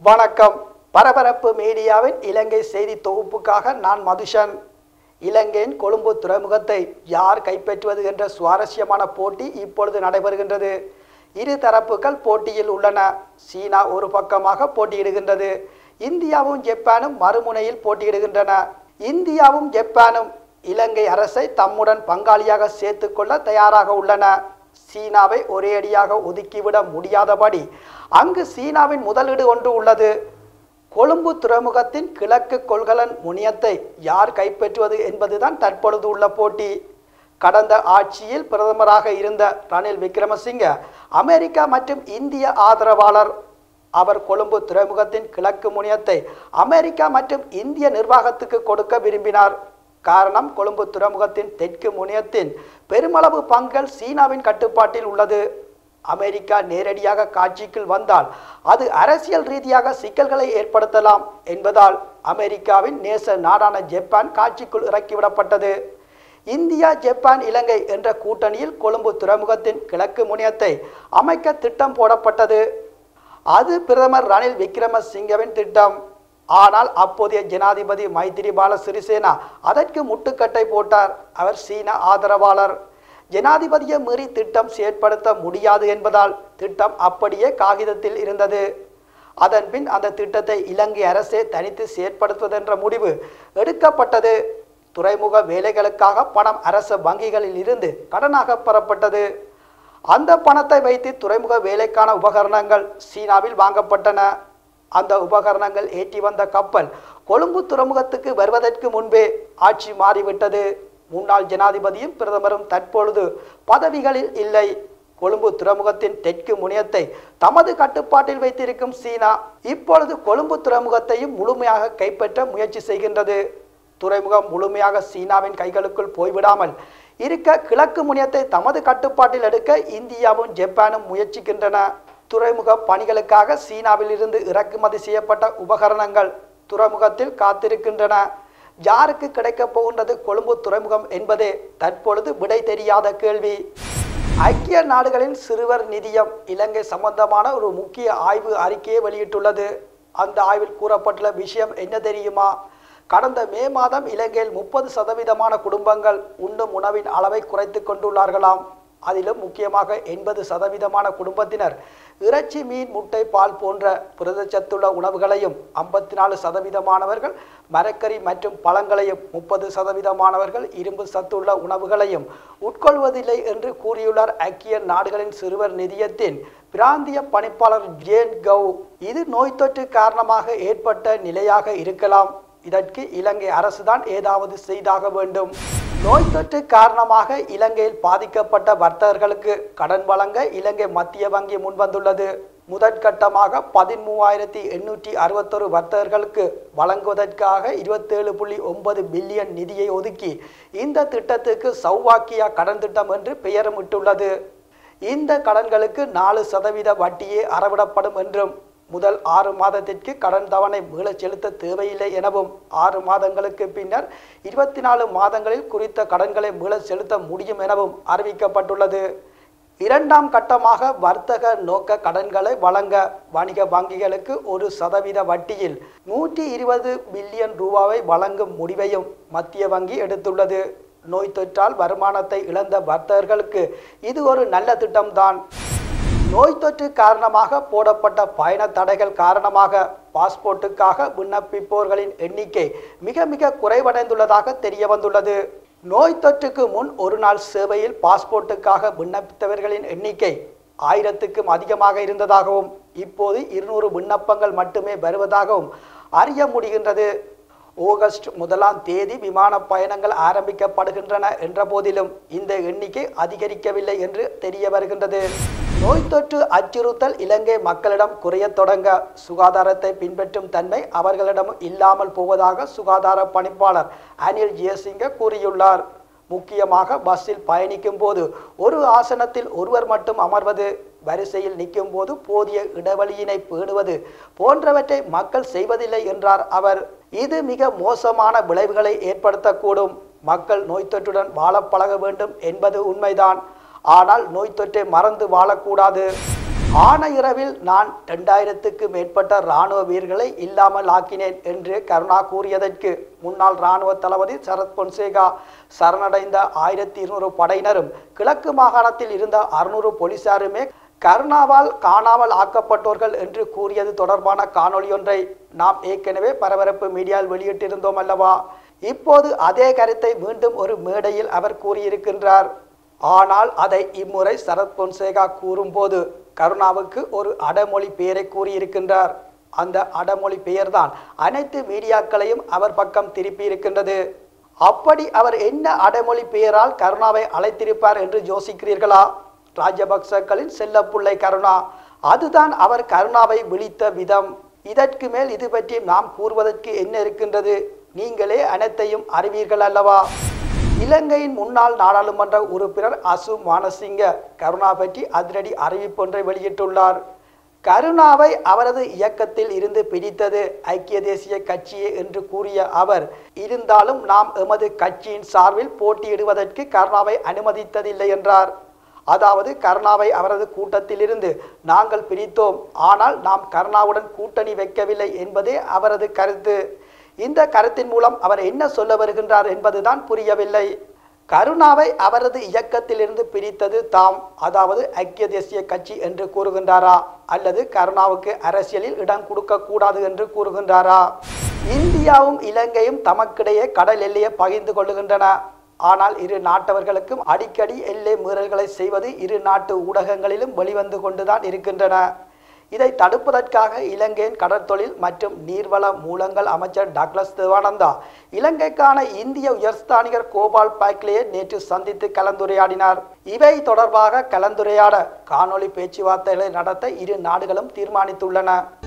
வணக்கம் பரபரப்பு மீடியாவின் இலங்கை செய்தி தொகுப்புக்காக நான் மதுஷன் இலங்கையின் கொழும்பு துறைமுகத்தை யார் கைப்பற்றுவது என்ற சுவாரஸ்யமான போட்டி இப்பொழுது நடைபெறுகின்றது இரு தரப்புகள் போட்டியில் உள்ளன சீனா ஒரு பக்கமாக போட்டியிடுகின்றது இந்தியாவும் ஜப்பானும் மறுமுனையில் போட்டியிடுகின்றன இந்தியாவும் ஜப்பானும் இலங்கை அரசை தம்முடன் பங்காளியாக சேர்த்துக்கொள்ள தயாராக உள்ளன சீனாவை ஒரே அடியாக ஒதுக்கிவிட முடியாதபடி அங்கு சீனாவின் முதலீடு ஒன்று உள்ளது கொழும்பு துறைமுகத்தின் கிழக்கு கொள்கலன் முனையத்தை யார் கைப்பற்றுவது என்பதுதான் தற்பொழுது உள்ள போட்டி கடந்த ஆட்சியில் பிரதமராக இருந்த ரணில் விக்ரமசிங்க அமெரிக்கா மற்றும் இந்திய ஆதரவாளர் அவர் கொழும்பு துறைமுகத்தின் கிழக்கு முனையத்தை அமெரிக்கா மற்றும் இந்திய நிர்வாகத்துக்கு கொடுக்க விரும்பினார் காரணம் கொழும்பு துறைமுகத்தின் தெற்கு முனையத்தின் பெருமளவு பங்குகள் சீனாவின் கட்டுப்பாட்டில் உள்ளது அமெரிக்கா நேரடியாக காட்சிக்குள் வந்தால் அது அரசியல் ரீதியாக சிக்கல்களை ஏற்படுத்தலாம் என்பதால் அமெரிக்காவின் நேச நாடான ஜப்பான் காட்சிக்குள் இறக்கிவிடப்பட்டது இந்தியா ஜப்பான் இலங்கை என்ற கூட்டணியில் கொழும்பு துறைமுகத்தின் கிழக்கு முனையத்தை அமைக்க திட்டம் போடப்பட்டது அது பிரதமர் ரணில் விக்ரமசிங்கவின் திட்டம் ஆனால் அப்போதைய ஜனாதிபதி மைத்திரிபால சிறிசேனா அதற்கு முட்டுக்கட்டை போட்டார் அவர் சீன ஆதரவாளர் ஜனாதிபதியை மீறி திட்டம் செயற்படுத்த முடியாது என்பதால் திட்டம் அப்படியே காகிதத்தில் இருந்தது அதன்பின் அந்த திட்டத்தை இலங்கை அரசே தனித்து செயற்படுத்துவதென்ற முடிவு எடுக்கப்பட்டது துறைமுக வேலைகளுக்காக பணம் அரச வங்கிகளில் இருந்து கடனாக பெறப்பட்டது அந்த பணத்தை வைத்து துறைமுக வேலைக்கான உபகரணங்கள் சீனாவில் வாங்கப்பட்டன அந்த உபகரணங்கள் ஏற்றி வந்த கப்பல் கொழும்பு துறைமுகத்துக்கு வருவதற்கு முன்பே ஆட்சி மாறிவிட்டது முன்னாள் ஜனாதிபதியும் பிரதமரும் தற்பொழுது பதவிகளில் இல்லை கொழும்பு துறைமுகத்தின் தெற்கு முனையத்தை தமது கட்டுப்பாட்டில் வைத்திருக்கும் சீனா இப்பொழுது கொழும்பு துறைமுகத்தையும் முழுமையாக கைப்பற்ற முயற்சி செய்கின்றது துறைமுகம் முழுமையாக சீனாவின் கைகளுக்குள் போய்விடாமல் இருக்க கிழக்கு முனையத்தை தமது கட்டுப்பாட்டில் எடுக்க இந்தியாவும் ஜப்பானும் முயற்சிக்கின்றன துறைமுக பணிகளுக்காக சீனாவில் இருந்து இறக்குமதி செய்யப்பட்ட உபகரணங்கள் துறைமுகத்தில் காத்திருக்கின்றன யாருக்கு கிடைக்கப் போகின்றது கொழும்பு துறைமுகம் என்பதே தற்பொழுது விடை தெரியாத கேள்வி ஐக்கிய நாடுகளின் சிறுவர் நிதியம் இலங்கை சம்பந்தமான ஒரு முக்கிய ஆய்வு அறிக்கையை வெளியிட்டுள்ளது அந்த ஆய்வில் கூறப்பட்டுள்ள விஷயம் என்ன தெரியுமா கடந்த மே மாதம் இலங்கையில் முப்பது சதவீதமான குடும்பங்கள் உண்ணும் உணவின் அளவை குறைத்து கொண்டுள்ளார்களாம் அதிலும் முக்கியமாக எண்பது சதவீதமான குடும்பத்தினர் இறைச்சி மீன் முட்டை பால் போன்ற புரதச்சத்துள்ள உணவுகளையும் ஐம்பத்தி நாலு சதவீதமானவர்கள் மரக்கறி மற்றும் பழங்களையும் முப்பது சதவீதமானவர்கள் இரும்பு சத்துள்ள உணவுகளையும் உட்கொள்வதில்லை என்று கூறியுள்ளார் ஐக்கிய நாடுகளின் சிறுவர் நிதியத்தின் பிராந்திய பணிப்பாளர் ஜேன் கவ் இது நோய் தொற்று காரணமாக ஏற்பட்ட நிலையாக இருக்கலாம் இதற்கு இலங்கை அரசுதான் ஏதாவது செய்தாக வேண்டும் நோய் தொற்று காரணமாக இலங்கையில் பாதிக்கப்பட்ட வர்த்தகர்களுக்கு கடன் வழங்க இலங்கை மத்திய வங்கி முன்வந்துள்ளது முதற்கட்டமாக பதிமூவாயிரத்தி எண்ணூற்றி அறுபத்தொரு வர்த்தகர்களுக்கு வழங்குவதற்காக இருபத்தேழு புள்ளி ஒன்பது பில்லியன் நிதியை ஒதுக்கி இந்த திட்டத்துக்கு சௌவாக்கியா கடன் திட்டம் என்று பெயரமிட்டுள்ளது இந்த கடன்களுக்கு நாலு சதவீத வட்டியே அறவிடப்படும் என்றும் முதல் ஆறு மாதத்திற்கு கடன் தவணை மீளச் செலுத்த தேவையில்லை எனவும் ஆறு மாதங்களுக்கு பின்னர் இருபத்தி நாலு மாதங்களில் குறித்த கடன்களை மீளச் செலுத்த முடியும் எனவும் அறிவிக்கப்பட்டுள்ளது இரண்டாம் கட்டமாக வர்த்தக நோக்க கடன்களை வழங்க வணிக வங்கிகளுக்கு ஒரு சதவீத வட்டியில் நூற்றி இருபது பில்லியன் ரூபாவை வழங்கும் முடிவையும் மத்திய வங்கி எடுத்துள்ளது நோய் தொற்றால் வருமானத்தை இழந்த வர்த்தகர்களுக்கு இது ஒரு நல்ல திட்டம்தான் நோய் தொற்று காரணமாக போடப்பட்ட பயண தடைகள் காரணமாக பாஸ்போர்ட்டுக்காக விண்ணப்பிப்போர்களின் எண்ணிக்கை மிக மிக குறைவடைந்துள்ளதாக தெரிய வந்துள்ளது நோய் தொற்றுக்கு முன் ஒரு நாள் சேவையில் பாஸ்போர்ட்டுக்காக விண்ணப்பித்தவர்களின் எண்ணிக்கை ஆயிரத்துக்கும் அதிகமாக இருந்ததாகவும் இப்போது இருநூறு விண்ணப்பங்கள் மட்டுமே வருவதாகவும் அறிய முடிகின்றது ஆகஸ்ட் முதலாம் தேதி விமான பயணங்கள் ஆரம்பிக்கப்படுகின்றன என்ற போதிலும் இந்த எண்ணிக்கை அதிகரிக்கவில்லை என்று தெரிய வருகின்றது நோய் தொற்று அச்சுறுத்தல் இலங்கை மக்களிடம் குறையத் தொடங்க சுகாதாரத்தை பின்பற்றும் தன்மை அவர்களிடம் இல்லாமல் போவதாக சுகாதார பணிப்பாளர் அனில் ஜெயசிங்க கூறியுள்ளார் முக்கியமாக பஸ்ஸில் பயணிக்கும் போது ஒரு ஆசனத்தில் ஒருவர் மட்டும் அமர்வது வரிசையில் நிற்கும் போது போதிய இடைவெளியினை பேணுவது போன்றவற்றை மக்கள் செய்வதில்லை என்றார் அவர் இது மிக மோசமான விளைவுகளை ஏற்படுத்தக்கூடும் மக்கள் நோய் தொற்றுடன் வாழ பழக வேண்டும் என்பது உண்மைதான் ஆனால் நோய் தொற்றை மறந்து வாழக்கூடாது ஆன இரவில் நான் இரண்டாயிரத்துக்கு மேற்பட்ட இராணுவ வீரர்களை இல்லாமல் ஆக்கினேன் என்று கருணா கூறியதற்கு முன்னாள் இராணுவ தளபதி சரத் பொன்சேகா சரணடைந்த ஆயிரத்தி இருநூறு படையினரும் கிழக்கு மாகாணத்தில் இருந்த அறுநூறு போலீசாருமே கருணாவால் காணாமல் ஆக்கப்பட்டோர்கள் என்று கூறியது தொடர்பான காணொளியொன்றை நாம் ஏற்கனவே பரபரப்பு மீடியாவில் வெளியிட்டிருந்தோம் அல்லவா இப்போது அதே கருத்தை மீண்டும் ஒரு மேடையில் அவர் கூறியிருக்கின்றார் ஆனால் அதை இம்முறை சரத் பொன்சேகா கூறும்போது கருணாவுக்கு ஒரு அடமொழி பெயரை கூறியிருக்கின்றார் அந்த அடமொழி பெயர்தான் அனைத்து மீடியாக்களையும் அவர் பக்கம் திருப்பி இருக்கின்றது அப்படி அவர் என்ன அடமொழி பெயரால் கருணாவை அழைத்திருப்பார் என்று யோசிக்கிறீர்களா ராஜபக்சக்களின் செல்லப்புள்ளை கருணா அதுதான் அவர் கருணாவை விழித்த விதம் இதற்கு மேல் இது பற்றி நாம் கூறுவதற்கு என்ன இருக்கின்றது நீங்களே அனைத்தையும் அறிவீர்கள் அல்லவா இலங்கையின் முன்னாள் நாடாளுமன்ற உறுப்பினர் அசு மானசிங்க கருணா பற்றி அதிரடி அறிவிப்பொன்றை வெளியிட்டுள்ளார் கருணாவை அவரது இயக்கத்தில் இருந்து பிடித்தது ஐக்கிய தேசிய கட்சியே என்று கூறிய அவர் இருந்தாலும் நாம் எமது கட்சியின் சார்பில் போட்டியிடுவதற்கு கருணாவை அனுமதித்ததில்லை என்றார் அதாவது கருணாவை அவரது கூட்டத்திலிருந்து நாங்கள் பிரித்தோம் ஆனால் நாம் கருணாவுடன் கூட்டணி வைக்கவில்லை என்பதே அவரது கருத்து இந்த கருத்தின் மூலம் அவர் என்ன சொல்ல வருகின்றார் என்பதுதான் புரியவில்லை கருணாவை அவரது இயக்கத்திலிருந்து பிரித்தது தாம் அதாவது ஐக்கிய தேசிய கட்சி என்று கூறுகின்றாரா அல்லது கருணாவுக்கு அரசியலில் இடம் கொடுக்க கூடாது என்று கூறுகின்றாரா இந்தியாவும் இலங்கையும் தமக்கிடையே கடல் எல்லையை பகிர்ந்து கொள்ளுகின்றன ஆனால் இரு நாட்டவர்களுக்கும் அடிக்கடி எல்லை மீறல்களை செய்வது இரு நாட்டு ஊடகங்களிலும் வெளிவந்து கொண்டுதான் இருக்கின்றன இதை தடுப்பதற்காக இலங்கையின் கடற்தொழில் மற்றும் நீர்வள மூலங்கள் அமைச்சர் டக்ளஸ் தேவானந்தா இலங்கைக்கான இந்திய உயர்ஸ்தானிகர் கோபால் பாக்லேயை நேற்று சந்தித்து கலந்துரையாடினார் இவை தொடர்பாக கலந்துரையாட காணொளி பேச்சுவார்த்தைகளை நடத்த இரு நாடுகளும் தீர்மானித்துள்ளன